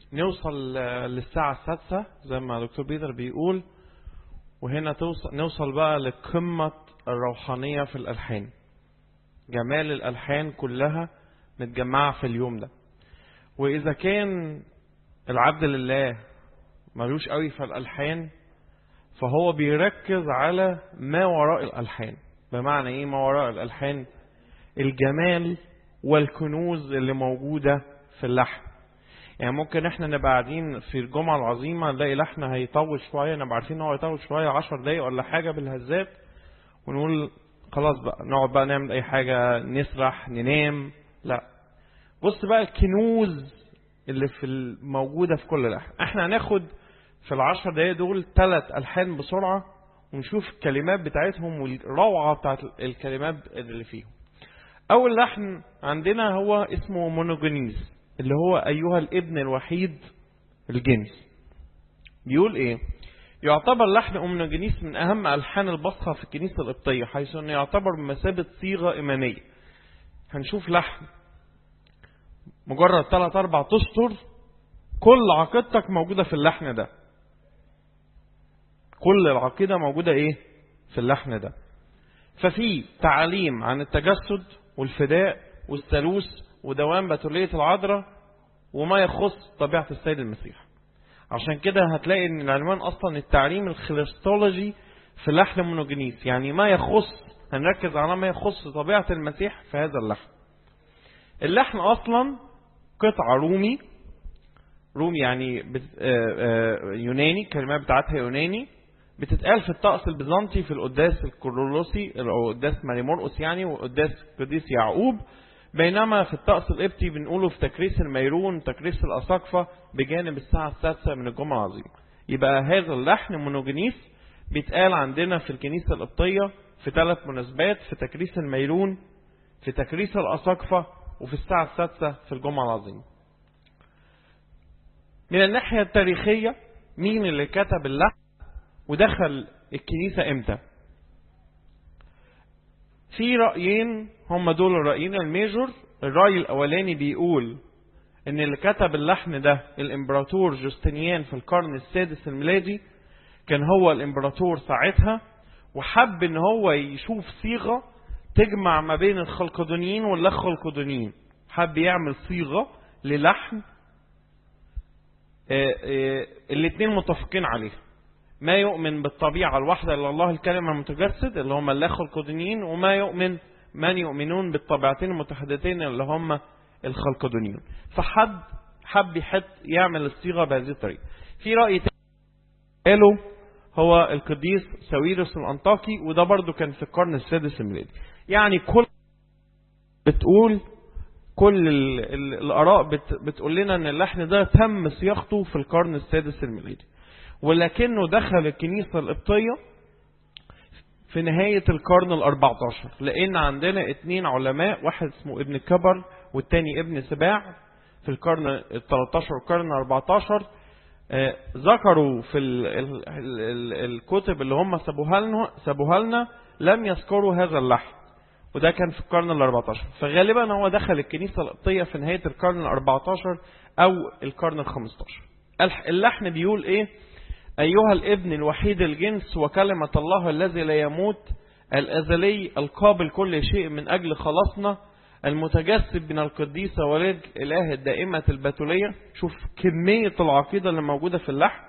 نوصل للساعة السادسة زي ما دكتور بيتر بيقول وهنا توصل نوصل بقى لقمة الروحانية في الألحان جمال الألحان كلها متجمعة في اليوم ده وإذا كان العبد لله ملوش قوي في الألحان فهو بيركز على ما وراء الألحان بمعنى إيه ما وراء الألحان الجمال والكنوز اللي موجودة في اللحن يعني ممكن احنا نبقى قاعدين في الجمعة العظيمة نلاقي لحن هيطول شوية نبقى عارفين ان هو هيطول شوية عشر دقايق ولا حاجة بالهزات ونقول خلاص بقى نقعد بقى نعمل اي حاجة نسرح ننام لا بص بقى الكنوز اللي في الموجودة في كل لحن احنا هناخد في العشر دقايق دول ثلاث ألحان بسرعة ونشوف الكلمات بتاعتهم والروعة بتاعت الكلمات اللي فيهم أول لحن عندنا هو اسمه مونوجينيز اللي هو أيها الابن الوحيد الجنس بيقول إيه يعتبر لحن أمنوجينيس من أهم ألحان البصخة في الكنيسة القبطية حيث أنه يعتبر بمثابة صيغة إيمانية هنشوف لحن مجرد 3 4 أسطر كل عقيدتك موجودة في اللحن ده كل العقيدة موجودة إيه في اللحن ده ففي تعاليم عن التجسد والفداء والثالوث ودوام بتولية العذراء وما يخص طبيعة السيد المسيح عشان كده هتلاقي ان العنوان اصلا التعليم الخريستولوجي في لحن مونوجينيس يعني ما يخص هنركز على ما يخص طبيعة المسيح في هذا اللحن اللحن اصلا قطعة رومي رومي يعني يوناني الكلمات بتاعتها يوناني بتتقال في الطقس البيزنطي في القداس الكورولوسي او قداس ماريمورقس يعني وقداس قديس يعقوب بينما في الطقس القبطي بنقوله في تكريس الميرون تكريس الأساقفة بجانب الساعة السادسة من الجمعة العظيمة يبقى هذا اللحن مونوجينيس بيتقال عندنا في الكنيسة القبطية في ثلاث مناسبات في تكريس الميرون في تكريس الأساقفة وفي الساعة السادسة في الجمعة العظيمة من الناحية التاريخية مين اللي كتب اللحن ودخل الكنيسة امتى في رأيين هم دول الرأيين الميجور الرأي الأولاني بيقول ان اللي كتب اللحن ده الامبراطور جوستنيان في القرن السادس الميلادي كان هو الامبراطور ساعتها وحب ان هو يشوف صيغة تجمع ما بين الخلقدونيين واللاخلقدونيين حب يعمل صيغة للحن الاثنين متفقين عليها ما يؤمن بالطبيعة الواحدة إلا الله الكلمة المتجسد اللي هم اللاخلقدونيين وما يؤمن من يؤمنون بالطبيعتين المتحدتين اللي هم الخلقدونيون فحد حب يحط يعمل الصيغة بهذه الطريقة في رأي قالوا هو القديس ساويرس الأنطاكي وده برضو كان في القرن السادس الميلادي يعني كل بتقول كل ال ال الآراء بت بتقول لنا أن اللحن ده تم صياغته في القرن السادس الميلادي ولكنه دخل الكنيسة القبطية في نهاية القرن الأربعة عشر لأن عندنا اتنين علماء واحد اسمه ابن كبر والتاني ابن سباع في القرن التلاتاشر والقرن الأربعتاشر آه ذكروا في ال ال ال الكتب اللي هم سابوها لنا سابوها لنا لم يذكروا هذا اللحن وده كان في القرن الأربعتاشر فغالبا هو دخل الكنيسة القبطية في نهاية القرن الأربعتاشر أو القرن الخمستاشر اللحن بيقول إيه أيها الابن الوحيد الجنس وكلمة الله الذي لا يموت الأزلي القابل كل شيء من أجل خلاصنا المتجسد من القديسة ولد إله الدائمة البتولية شوف كمية العقيدة اللي موجودة في اللحن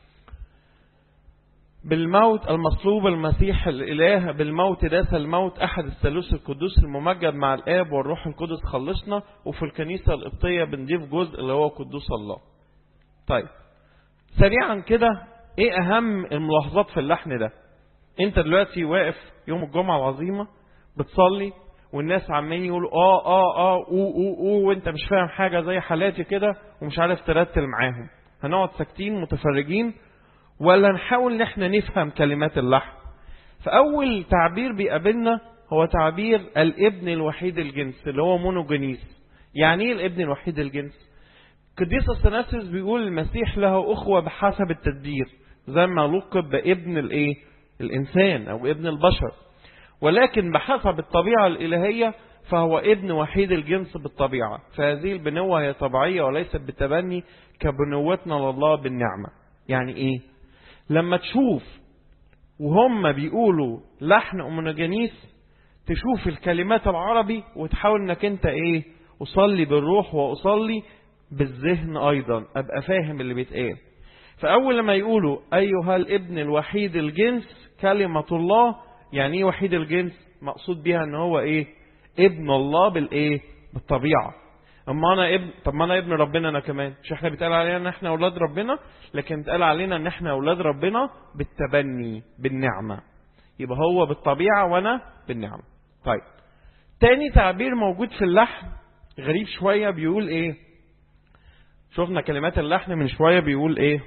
بالموت المصلوب المسيح الإله بالموت داس الموت أحد الثالوث القدوس الممجد مع الآب والروح القدس خلصنا وفي الكنيسة القبطية بنضيف جزء اللي هو قدوس الله طيب سريعا كده ايه اهم الملاحظات في اللحن ده انت دلوقتي واقف يوم الجمعة العظيمة بتصلي والناس عمالين يقولوا اه اه اه او او او وانت مش فاهم حاجة زي حالاتي كده ومش عارف ترتل معاهم هنقعد ساكتين متفرجين ولا نحاول ان احنا نفهم كلمات اللحن فاول تعبير بيقابلنا هو تعبير الابن الوحيد الجنس اللي هو مونوجينيس يعني ايه الابن الوحيد الجنس قديس اثناسيوس بيقول المسيح له اخوه بحسب التدبير زي ما لقب بابن الايه الانسان او ابن البشر ولكن بحسب الطبيعه الالهيه فهو ابن وحيد الجنس بالطبيعة فهذه البنوة هي طبيعية وليست بالتبني كبنوتنا لله بالنعمة يعني ايه لما تشوف وهم بيقولوا لحن أمونوجينيس تشوف الكلمات العربي وتحاول انك انت ايه اصلي بالروح واصلي بالذهن ايضا ابقى فاهم اللي بيتقال فاول لما يقولوا ايها الابن الوحيد الجنس كلمة الله يعني ايه وحيد الجنس مقصود بيها ان هو ايه ابن الله بالايه بالطبيعة اما انا ابن طب ما انا ابن ربنا انا كمان مش احنا بيتقال علينا ان احنا اولاد ربنا لكن بيتقال علينا ان احنا اولاد ربنا بالتبني بالنعمة يبقى هو بالطبيعة وانا بالنعمة طيب تاني تعبير موجود في اللحن غريب شوية بيقول ايه شفنا كلمات اللحن من شوية بيقول ايه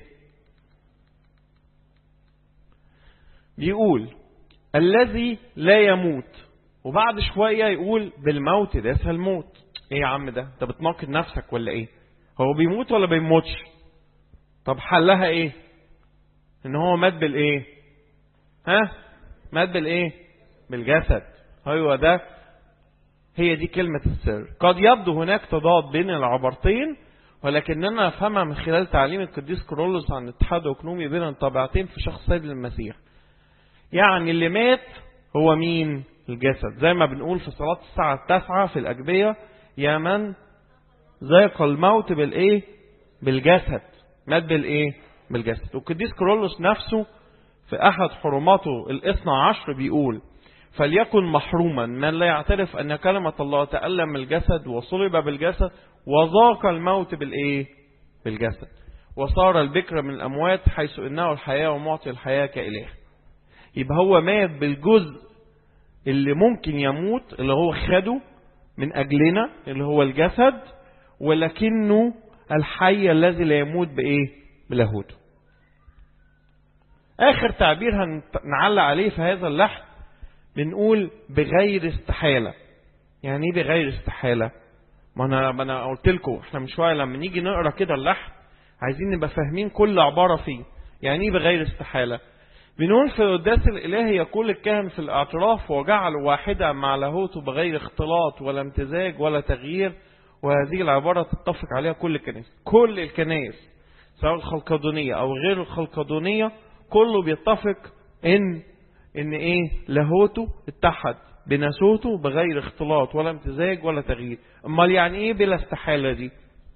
بيقول الذي لا يموت وبعد شوية يقول بالموت داس الموت ايه يا عم ده انت بتناقض نفسك ولا ايه هو بيموت ولا بيموتش طب حلها ايه ان هو مات بالايه ها مات بالايه بالجسد ايوه ده هي دي كلمة السر قد يبدو هناك تضاد بين العبارتين ولكننا نفهمها من خلال تعليم القديس كرولوس عن اتحاد اكنومي بين الطبيعتين في شخص سيد المسيح يعني اللي مات هو مين الجسد زي ما بنقول في صلاة الساعة التاسعة في الأجبية يا من ذاق الموت بالإيه بالجسد مات بالإيه بالجسد والقديس كرولوس نفسه في أحد حرماته الاثنى عشر بيقول فليكن محروما من لا يعترف أن كلمة الله تألم الجسد وصلب بالجسد وذاق الموت بالإيه بالجسد وصار البكر من الأموات حيث إنه الحياة ومعطي الحياة كإله يبقى هو مات بالجزء اللي ممكن يموت اللي هو خده من أجلنا اللي هو الجسد ولكنه الحي الذي لا يموت بإيه بلاهوته آخر تعبير هنعلق عليه في هذا اللحن بنقول بغير استحالة يعني ايه بغير استحالة ما انا ما انا قلت لكم احنا من شويه لما نيجي نقرا كده اللحن عايزين نبقى فاهمين كل عباره فيه يعني ايه بغير استحاله بنقول في القداس الالهي يقول الكاهن في الاعتراف وجعل واحده مع لاهوته بغير اختلاط ولا امتزاج ولا تغيير وهذه العباره تتفق عليها كل الكنائس كل الكنائس سواء الخلقدونيه او غير الخلقدونيه كله بيتفق ان ان ايه لاهوته اتحد بناسوته بغير اختلاط ولا امتزاج ولا تغيير امال يعني ايه بلا استحالة دي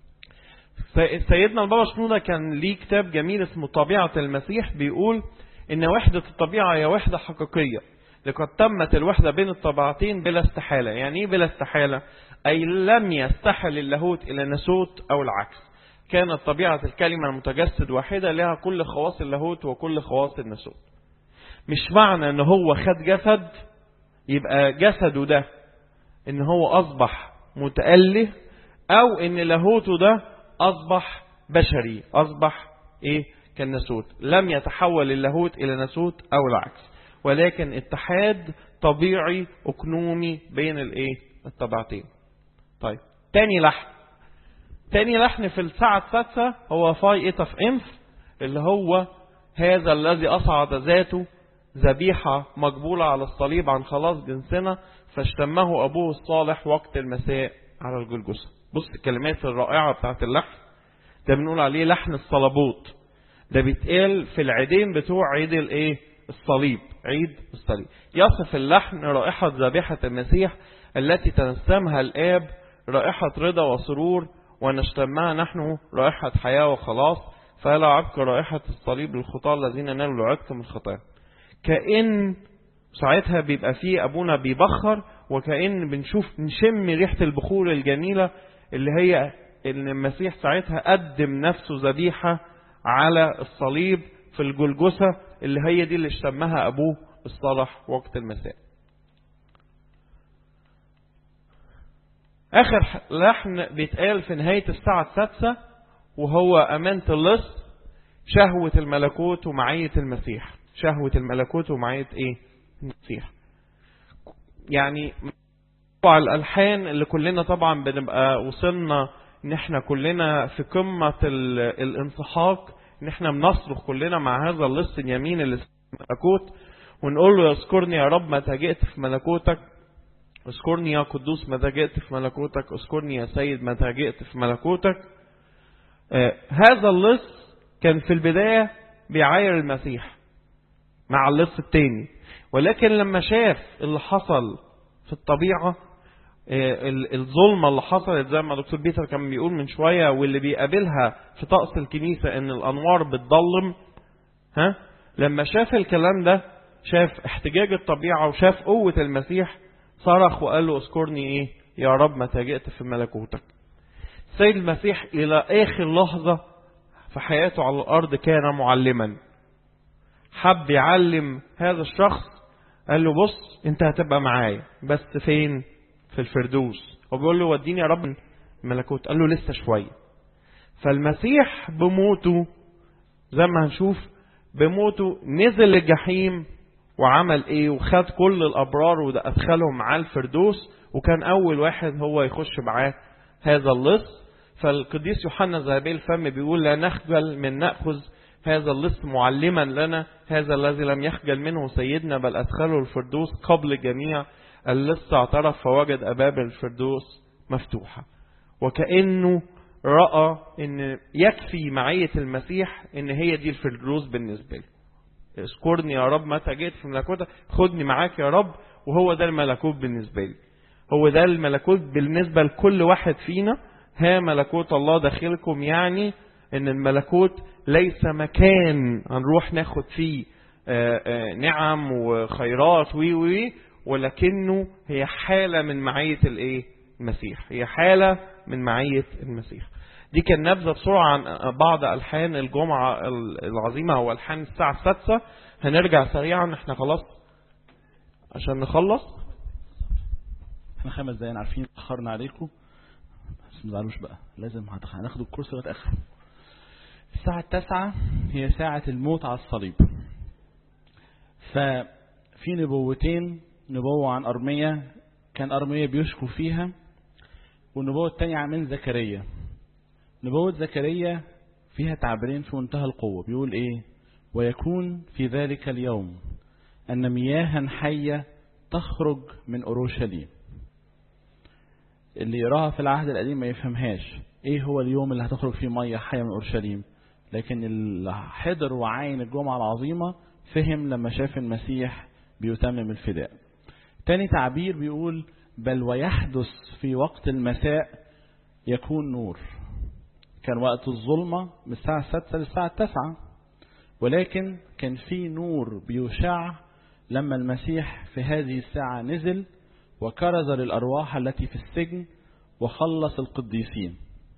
سيدنا البابا شنودة كان ليه كتاب جميل اسمه طبيعة المسيح بيقول ان وحدة الطبيعة هي وحدة حقيقية لقد تمت الوحدة بين الطبيعتين بلا استحالة يعني ايه بلا استحالة اي لم يستحل اللاهوت الى ناسوت او العكس كانت طبيعة الكلمة المتجسد واحدة لها كل خواص اللاهوت وكل خواص الناسوت مش معنى ان هو خد جسد يبقى جسده ده ان هو اصبح متأله او ان لاهوته ده اصبح بشري اصبح ايه كالناسوت لم يتحول اللاهوت الى ناسوت او العكس ولكن اتحاد طبيعي اكنومي بين الايه الطبيعتين طيب تاني لحن تاني لحن في الساعة السادسة هو فاي ايتا في انف اللي هو هذا الذي اصعد ذاته ذبيحة مقبولة على الصليب عن خلاص جنسنا فاشتمه أبوه الصالح وقت المساء على الجلجسة بص الكلمات الرائعة بتاعت اللحن ده بنقول عليه لحن الصلبوت ده بيتقال في العيدين بتوع عيد الايه الصليب عيد الصليب يصف اللحن رائحة ذبيحة المسيح التي تنسمها الآب رائحة رضا وسرور ونشتمها نحن رائحة حياة وخلاص فلا عبق رائحة الصليب للخطاة الذين نالوا العتق من الخطايا كأن ساعتها بيبقى فيه أبونا بيبخر وكأن بنشوف نشم ريحة البخور الجميلة اللي هي ان المسيح ساعتها قدم نفسه ذبيحة على الصليب في الجلجسة اللي هي دي اللي اشتمها أبوه الصالح وقت المساء آخر لحن بيتقال في نهاية الساعة السادسة وهو أمانة اللص شهوة الملكوت ومعية المسيح شهوة الملكوت ومعية ايه المسيح يعني الألحان اللي كلنا طبعا بنبقى وصلنا ان احنا كلنا في قمة الانسحاق ان احنا بنصرخ كلنا مع هذا اللص اليمين اللي ملكوت ونقول له يذكرني يا رب متى جئت في ملكوتك اذكرني يا قدوس متى جئت في ملكوتك اذكرني يا سيد متى جئت في ملكوتك آه هذا اللص كان في البداية بيعاير المسيح مع اللص التاني ولكن لما شاف اللي حصل في الطبيعة الظلمة اللي حصلت زي ما دكتور بيتر كان بيقول من شوية واللي بيقابلها في طقس الكنيسة ان الانوار بتضلم ها لما شاف الكلام ده شاف احتجاج الطبيعة وشاف قوة المسيح صرخ وقال له اذكرني ايه يا رب متى جئت في ملكوتك سيد المسيح الى اخر لحظة في حياته على الارض كان معلما حب يعلم هذا الشخص قال له بص انت هتبقى معايا بس فين في الفردوس هو بيقول له وديني يا رب الملكوت قال له لسه شوية فالمسيح بموته زي ما هنشوف بموته نزل الجحيم وعمل ايه وخد كل الابرار وده ادخلهم معاه الفردوس وكان اول واحد هو يخش معاه هذا اللص فالقديس يوحنا ذهبي الفم بيقول لا نخجل من ناخذ هذا اللص معلما لنا هذا الذي لم يخجل منه سيدنا بل ادخله الفردوس قبل جميع اللص اعترف فوجد ابواب الفردوس مفتوحه وكانه راى ان يكفي معيه المسيح ان هي دي الفردوس بالنسبه له اذكرني يا رب متى جيت في ملكوتك خدني معاك يا رب وهو ده الملكوت بالنسبه لي هو ده الملكوت بالنسبه لكل واحد فينا ها ملكوت الله داخلكم يعني ان الملكوت ليس مكان هنروح ناخد فيه آآ آآ نعم وخيرات وي وي ولكنه هي حالة من معية الايه المسيح هي حالة من معية المسيح دي كان نبذة بسرعة عن بعض ألحان الجمعة العظيمة أو ألحان الساعة السادسة هنرجع سريعا احنا خلاص عشان نخلص احنا خمس دقايق عارفين اخرنا عليكم بس ما تزعلوش بقى لازم هناخد الكورس لغايه اخره الساعة التاسعة هي ساعة الموت على الصليب ففي نبوتين نبوة عن أرمية كان أرمية بيشكو فيها والنبوة التانية من زكريا نبوة زكريا فيها تعبيرين في منتهى القوة بيقول ايه ويكون في ذلك اليوم أن مياها حية تخرج من أورشليم اللي يراها في العهد القديم ما يفهمهاش ايه هو اليوم اللي هتخرج فيه مية حية من أورشليم لكن اللي حضر وعاين الجمعة العظيمة فهم لما شاف المسيح بيتمم الفداء تاني تعبير بيقول بل ويحدث في وقت المساء يكون نور كان وقت الظلمة من الساعة السادسة للساعة التاسعة ولكن كان في نور بيشع لما المسيح في هذه الساعة نزل وكرز للأرواح التي في السجن وخلص القديسين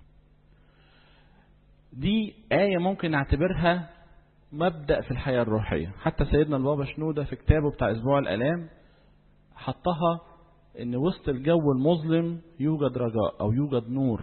دي آية ممكن نعتبرها مبدأ في الحياة الروحية حتى سيدنا البابا شنودة في كتابه بتاع أسبوع الألام حطها ان وسط الجو المظلم يوجد رجاء او يوجد نور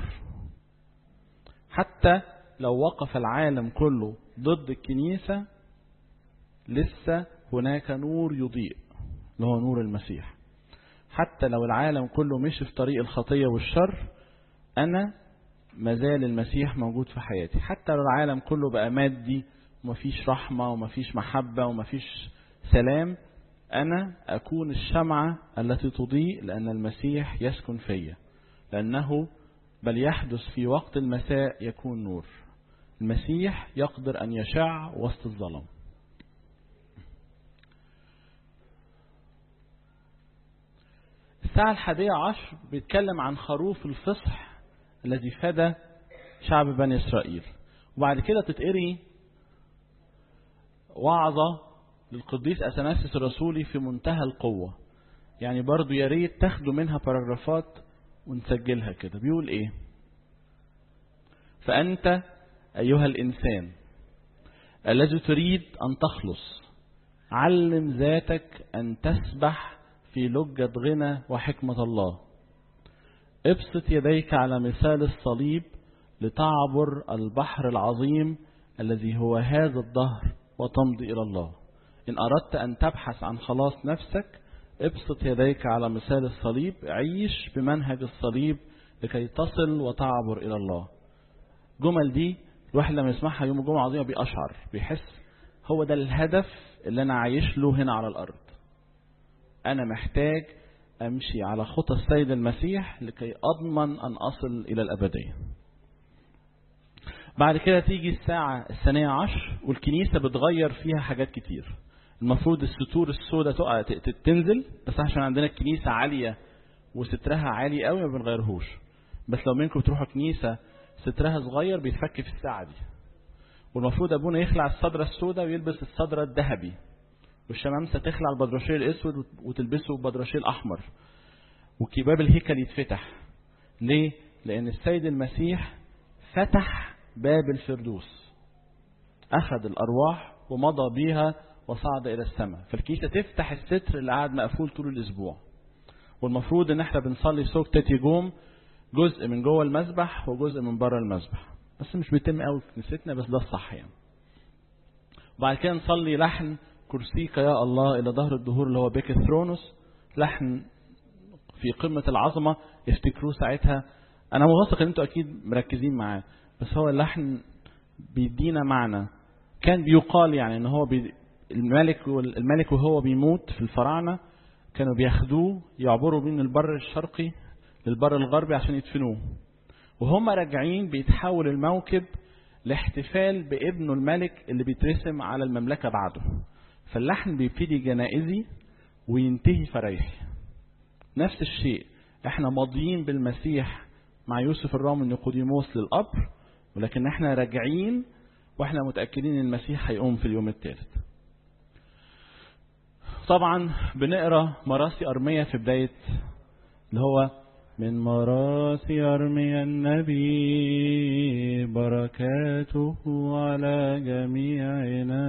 حتى لو وقف العالم كله ضد الكنيسة لسه هناك نور يضيء اللي هو نور المسيح حتى لو العالم كله مشي في طريق الخطية والشر أنا مازال المسيح موجود في حياتي حتى لو العالم كله بقى مادي ومفيش رحمة ومفيش محبة ومفيش سلام أنا أكون الشمعة التي تضيء لأن المسيح يسكن فيا لأنه بل يحدث في وقت المساء يكون نور المسيح يقدر أن يشع وسط الظلم الساعة الحادية عشر بيتكلم عن خروف الفصح الذي فدى شعب بني إسرائيل وبعد كده تتقري وعظة للقديس أثناسيس الرسولي في منتهى القوة يعني برضو يا ريت تاخدوا منها باراجرافات ونسجلها كده بيقول ايه فأنت أيها الإنسان الذي تريد أن تخلص علم ذاتك أن تسبح في لجة غنى وحكمة الله ابسط يديك على مثال الصليب لتعبر البحر العظيم الذي هو هذا الدهر وتمضي إلى الله إن أردت أن تبحث عن خلاص نفسك ابسط يديك على مثال الصليب عيش بمنهج الصليب لكي تصل وتعبر إلى الله جمل دي الواحد لما يسمعها يوم الجمعة العظيمة بيأشعر بيحس هو ده الهدف اللي أنا عايش له هنا على الأرض أنا محتاج أمشي على خطى السيد المسيح لكي أضمن أن أصل إلى الأبدية بعد كده تيجي الساعة الثانية عشر والكنيسة بتغير فيها حاجات كتير المفروض الستور السوداء تقع تنزل بس عشان عندنا الكنيسة عالية وسترها عالي قوي ما بنغيرهوش بس لو منكم بتروحوا كنيسة سترها صغير بيتفك في الساعة دي والمفروض أبونا يخلع الصدرة السوداء ويلبس الصدرة الذهبي والشمامسة تخلع البدرشير الأسود وتلبسه البدرشير الأحمر وكباب الهيكل يتفتح ليه؟ لأن السيد المسيح فتح باب الفردوس أخذ الأرواح ومضى بيها وصعد إلى السماء فالكيسة تفتح الستر اللي قاعد مقفول طول الأسبوع والمفروض إن احنا بنصلي سوق تيجوم جزء من جوه المسبح وجزء من بره المسبح بس مش بيتم قوي في كنيستنا بس ده الصح يعني وبعد كده نصلي لحن كرسيك يا الله إلى ظهر الدهور اللي هو بيك ثرونوس لحن في قمة العظمة افتكروه ساعتها أنا واثق إن أنتوا أكيد مركزين معاه بس هو اللحن بيدينا معنى كان بيقال يعني إن هو بي الملك الملك وهو بيموت في الفراعنة كانوا بياخدوه يعبروا بين البر الشرقي للبر الغربي عشان يدفنوه وهم راجعين بيتحول الموكب لاحتفال بابنه الملك اللي بيترسم على المملكة بعده فاللحن بيبتدي جنائزي وينتهي فريحي نفس الشيء احنا ماضيين بالمسيح مع يوسف الرامي نيقوديموس للقبر ولكن احنا راجعين واحنا متأكدين ان المسيح هيقوم في اليوم الثالث طبعا بنقرا مراسي أرمية في بداية اللي هو من مراسي أرميا النبي بركاته على جميعنا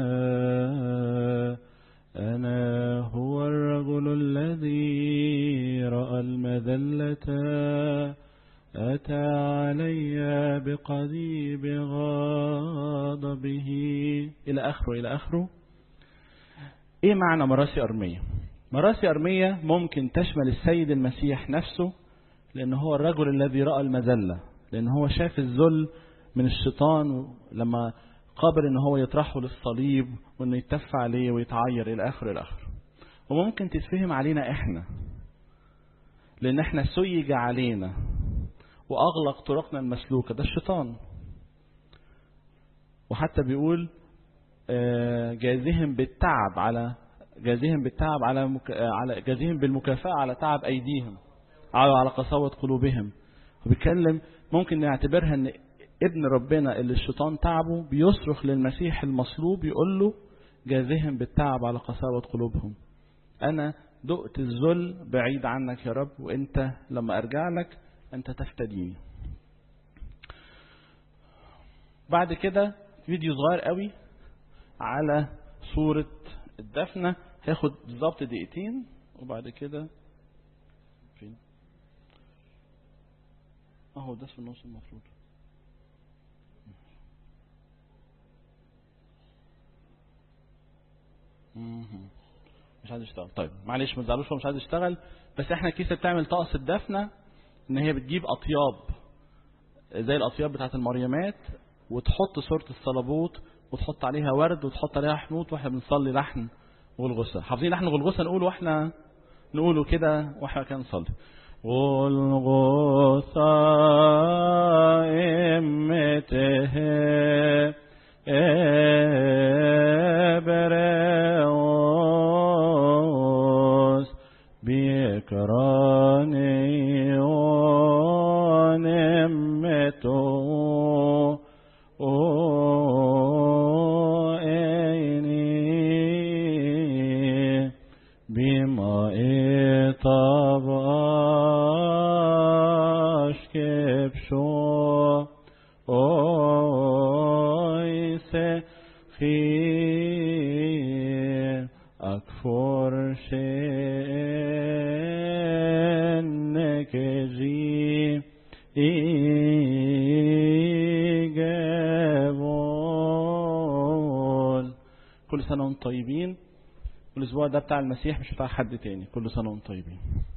أنا هو الرجل الذي رأى المذلة أتى علي بقضيب غضبه إلى آخره إلى آخره إيه معنى مراسي أرمية مراسي أرمية ممكن تشمل السيد المسيح نفسه لأن هو الرجل الذي رأى المذلة لأن هو شاف الذل من الشيطان لما قابل ان هو يطرحه للصليب وانه يتف عليه ويتعير الى اخر الى اخر وممكن تتفهم علينا احنا لان احنا سيج علينا واغلق طرقنا المسلوكه ده الشيطان وحتى بيقول جازهم بالتعب على جازهم بالتعب على مك... على جازهم بالمكافاه على تعب ايديهم على على قساوه قلوبهم وبيتكلم ممكن نعتبرها ان ابن ربنا اللي الشيطان تعبه بيصرخ للمسيح المصلوب يقول له جازهم بالتعب على قساوة قلوبهم أنا دقت الذل بعيد عنك يا رب وأنت لما أرجع لك أنت تفتديني بعد كده فيديو صغير قوي على صورة الدفنة هياخد بالظبط دقيقتين وبعد كده فين اهو ده في النص المفروض مش عايز يشتغل طيب معلش ما تزعلوش هو مش عايز يشتغل بس احنا الكيسه بتعمل طقس الدفنه ان هي بتجيب اطياب زي الاطياب بتاعت المريمات وتحط صوره الصليبوت وتحط عليها ورد وتحط عليها حنوط واحنا بنصلي لحن غلغسه حافظين لحن غلغسه نقول واحنا نقوله كده واحنا كده نصلي غلغسه امته Hebreos bikrani onemmeto o eini bima etab ashkepsho oise خير أكفر شأنك جي إيجابون كل سنة وانتم طيبين والأسبوع ده بتاع المسيح مش بتاع حد تاني كل سنة وانتم طيبين